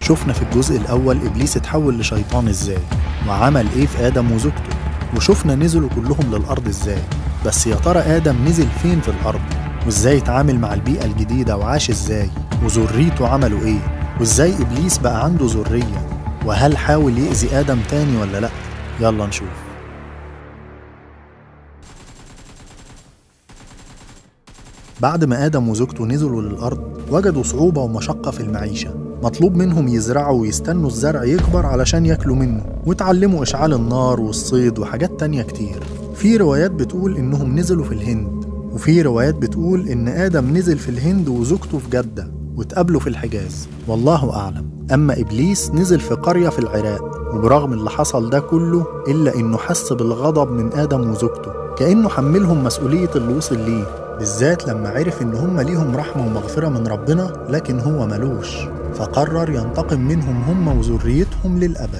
شفنا في الجزء الأول إبليس اتحول لشيطان إزاي وعمل إيه في آدم وزوجته وشفنا نزلوا كلهم للأرض إزاي بس يا ترى آدم نزل فين في الأرض وإزاي اتعامل مع البيئة الجديدة وعاش إزاي وذريته عملوا إيه وإزاي إبليس بقى عنده ذرية وهل حاول يأذي آدم تاني ولا لأ يلا نشوف بعد ما آدم وزوجته نزلوا للأرض وجدوا صعوبة ومشقة في المعيشة مطلوب منهم يزرعوا ويستنوا الزرع يكبر علشان ياكلوا منه وتعلموا إشعال النار والصيد وحاجات تانية كتير في روايات بتقول إنهم نزلوا في الهند وفي روايات بتقول إن آدم نزل في الهند وزوجته في جدة واتقابلوا في الحجاز والله أعلم أما إبليس نزل في قرية في العراق وبرغم اللي حصل ده كله إلا إنه حس بالغضب من آدم وزوجته كأنه حملهم مسؤولية اللي وصل ليه بالذات لما عرف إن هم ليهم رحمة ومغفرة من ربنا لكن هو ملوش فقرر ينتقم منهم هم وذريتهم للأبد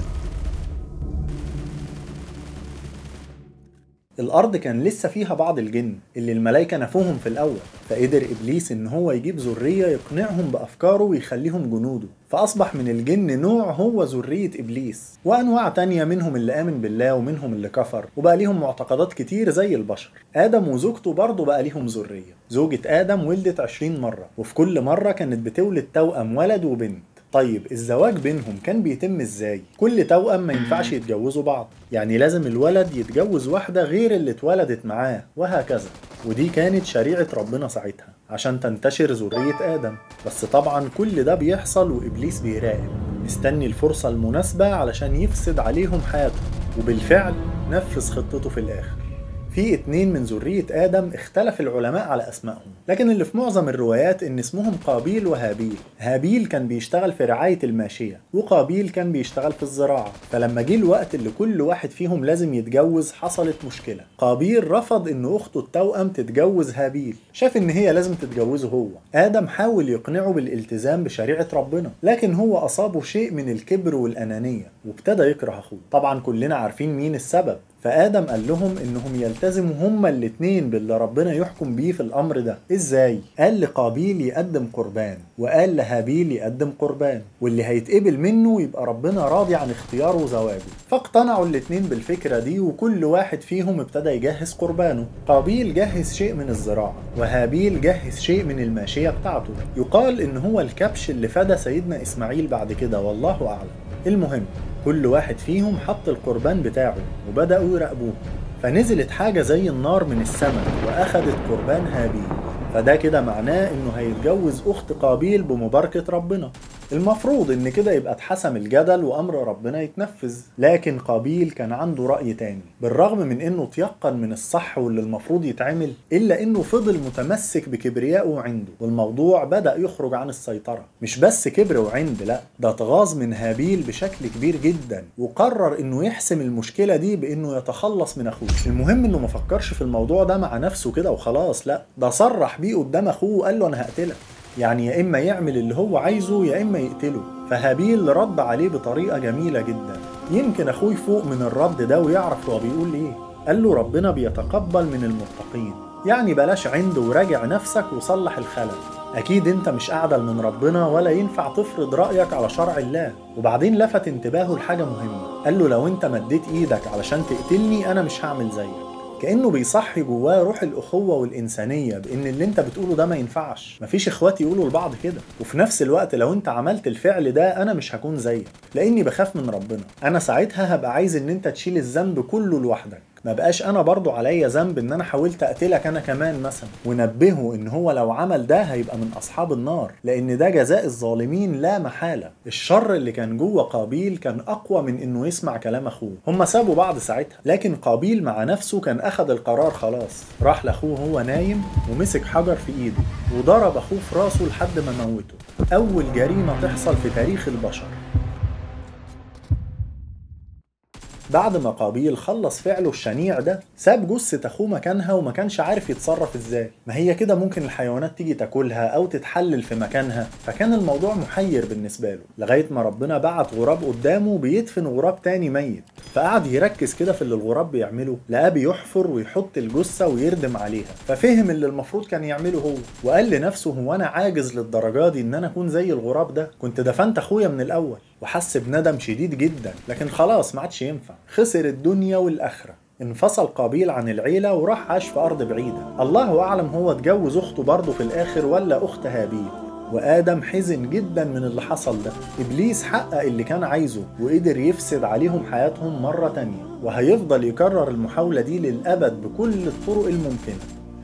الأرض كان لسه فيها بعض الجن اللي الملايكة نفوهم في الأول فقدر إبليس إن هو يجيب ذرية يقنعهم بأفكاره ويخليهم جنوده فأصبح من الجن نوع هو ذرية إبليس وأنواع تانية منهم اللي آمن بالله ومنهم اللي كفر وبقى ليهم معتقدات كتير زي البشر آدم وزوجته برضه بقى ليهم ذرية زوجة آدم ولدت 20 مرة وفي كل مرة كانت بتولد توأم ولد وبنت طيب الزواج بينهم كان بيتم ازاي؟ كل توأم ما ينفعش يتجوزوا بعض، يعني لازم الولد يتجوز واحدة غير اللي اتولدت معاه وهكذا، ودي كانت شريعة ربنا ساعتها عشان تنتشر ذرية آدم، بس طبعا كل ده بيحصل وإبليس بيراقب، مستني الفرصة المناسبة علشان يفسد عليهم حياتهم، وبالفعل نفذ خطته في الآخر. في اتنين من ذرية آدم اختلف العلماء على أسمائهم لكن اللي في معظم الروايات إن اسمهم قابيل وهابيل هابيل كان بيشتغل في رعاية الماشية وقابيل كان بيشتغل في الزراعة فلما جه الوقت اللي كل واحد فيهم لازم يتجوز حصلت مشكلة قابيل رفض إن أخته التوأم تتجوز هابيل شاف إن هي لازم تتجوزه هو آدم حاول يقنعه بالالتزام بشريعة ربنا لكن هو أصابه شيء من الكبر والأنانية وابتدى يكره أخوه طبعا كلنا عارفين مين السبب فآدم قال لهم إنهم يلتزموا هما الاتنين باللي ربنا يحكم بيه في الأمر ده إزاي؟ قال لقابيل يقدم قربان وقال لهابيل يقدم قربان واللي هيتقبل منه يبقى ربنا راضي عن اختياره وزواجه فاقتنعوا الاتنين بالفكرة دي وكل واحد فيهم ابتدى يجهز قربانه قابيل جهز شيء من الزراعة وهابيل جهز شيء من الماشية بتاعته يقال إن هو الكبش اللي فدى سيدنا إسماعيل بعد كده والله أعلم المهم كل واحد فيهم حط القربان بتاعه وبدأوا يراقبوه فنزلت حاجة زي النار من السماء وأخدت قربان هابيل فده كده معناه إنه هيتجوز أخت قابيل بمباركة ربنا المفروض ان كده يبقى اتحسم الجدل وامر ربنا يتنفذ لكن قابيل كان عنده رأي تاني بالرغم من انه تيقن من الصح واللي المفروض يتعمل الا انه فضل متمسك بكبريائه عنده والموضوع بدأ يخرج عن السيطرة مش بس كبر وعند لا ده اتغاظ من هابيل بشكل كبير جدا وقرر انه يحسم المشكلة دي بانه يتخلص من اخوه المهم انه ما فكرش في الموضوع ده مع نفسه كده وخلاص لا ده صرح بيه قدام اخوه وقال له انا هقتلك يعني يا اما يعمل اللي هو عايزه يا اما يقتله فهابيل رد عليه بطريقه جميله جدا يمكن اخوه يفوق من الرد ده ويعرف هو بيقول ايه قال له ربنا بيتقبل من المتقين يعني بلاش عند وراجع نفسك وصلح الخلل اكيد انت مش اعدل من ربنا ولا ينفع تفرض رايك على شرع الله وبعدين لفت انتباهه لحاجه مهمه قال له لو انت مديت ايدك علشان تقتلني انا مش هعمل زيك كانه بيصحي جواه روح الاخوه والانسانيه بان اللي انت بتقوله ده ما ينفعش مفيش اخوات يقولوا لبعض كده وفي نفس الوقت لو انت عملت الفعل ده انا مش هكون زيك لاني بخاف من ربنا انا ساعتها هبقى عايز ان انت تشيل الذنب كله لوحدك ما بقاش انا برضو عليا ذنب ان انا حاولت اقتلك انا كمان مثلا ونبهه ان هو لو عمل ده هيبقى من اصحاب النار لان ده جزاء الظالمين لا محاله الشر اللي كان جوه قابيل كان اقوى من انه يسمع كلام اخوه هم سابوا بعض ساعتها لكن قابيل مع نفسه كان اخذ القرار خلاص راح لاخوه وهو نايم ومسك حجر في ايده وضرب اخوه في راسه لحد ما موته اول جريمه تحصل في تاريخ البشر بعد ما قابيل خلص فعله الشنيع ده ساب جثة أخوه مكانها وما كانش عارف يتصرف إزاي ما هي كده ممكن الحيوانات تيجي تاكلها أو تتحلل في مكانها فكان الموضوع محير بالنسبة له لغاية ما ربنا بعت غراب قدامه بيدفن غراب تاني ميت فقعد يركز كده في اللي الغراب بيعمله لقاه بيحفر ويحط الجثة ويردم عليها ففهم اللي المفروض كان يعمله هو وقال لنفسه هو أنا عاجز للدرجة دي إن أنا أكون زي الغراب ده كنت دفنت أخويا من الأول وحس بندم شديد جدا لكن خلاص ما عادش ينفع خسر الدنيا والآخرة انفصل قابيل عن العيلة وراح عاش في أرض بعيدة الله أعلم هو اتجوز أخته برضه في الآخر ولا أخت هابيل وآدم حزن جدا من اللي حصل ده إبليس حقق اللي كان عايزه وقدر يفسد عليهم حياتهم مرة تانية وهيفضل يكرر المحاولة دي للأبد بكل الطرق الممكنة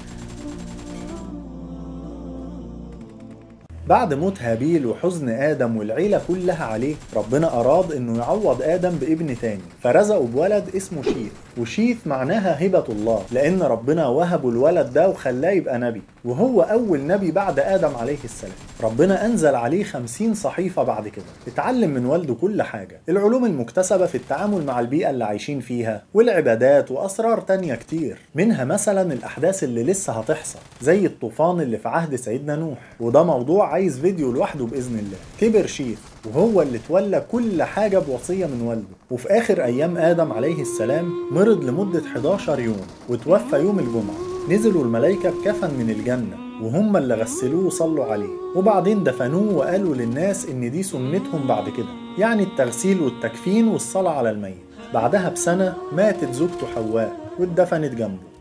بعد موت هابيل وحزن آدم والعيلة كلها عليه ربنا أراد إنه يعوض آدم بابن تاني فرزقه بولد اسمه شيث وشيث معناها هبة الله لأن ربنا وهبه الولد ده وخلاه يبقى نبي وهو أول نبي بعد آدم عليه السلام ربنا أنزل عليه خمسين صحيفة بعد كده اتعلم من والده كل حاجة العلوم المكتسبة في التعامل مع البيئة اللي عايشين فيها والعبادات وأسرار تانية كتير منها مثلا الأحداث اللي لسه هتحصل زي الطوفان اللي في عهد سيدنا نوح وده موضوع عايز فيديو لوحده بإذن الله كبر شيث وهو اللي تولى كل حاجة بوصية من والده وفي آخر أيام آدم عليه السلام مرض لمدة 11 يوم وتوفى يوم الجمعة نزلوا الملائكة بكفن من الجنة وهم اللي غسلوه وصلوا عليه وبعدين دفنوه وقالوا للناس إن دي سنتهم بعد كده يعني التغسيل والتكفين والصلاة على الميت بعدها بسنة ماتت زوجته حواء واتدفنت جنبه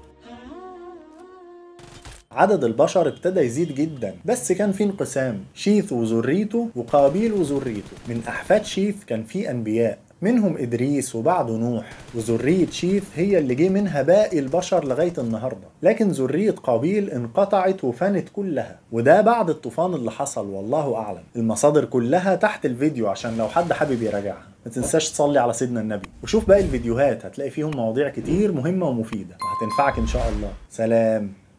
عدد البشر ابتدى يزيد جدا بس كان في انقسام شيث وذريته وقابيل وذريته من احفاد شيث كان في انبياء منهم ادريس وبعده نوح وذريه شيث هي اللي جه منها باقي البشر لغايه النهارده لكن ذريه قابيل انقطعت وفنت كلها وده بعد الطوفان اللي حصل والله اعلم المصادر كلها تحت الفيديو عشان لو حد حابب يراجعها ما تنساش تصلي على سيدنا النبي وشوف باقي الفيديوهات هتلاقي فيهم مواضيع كتير مهمه ومفيده وهتنفعك ان شاء الله سلام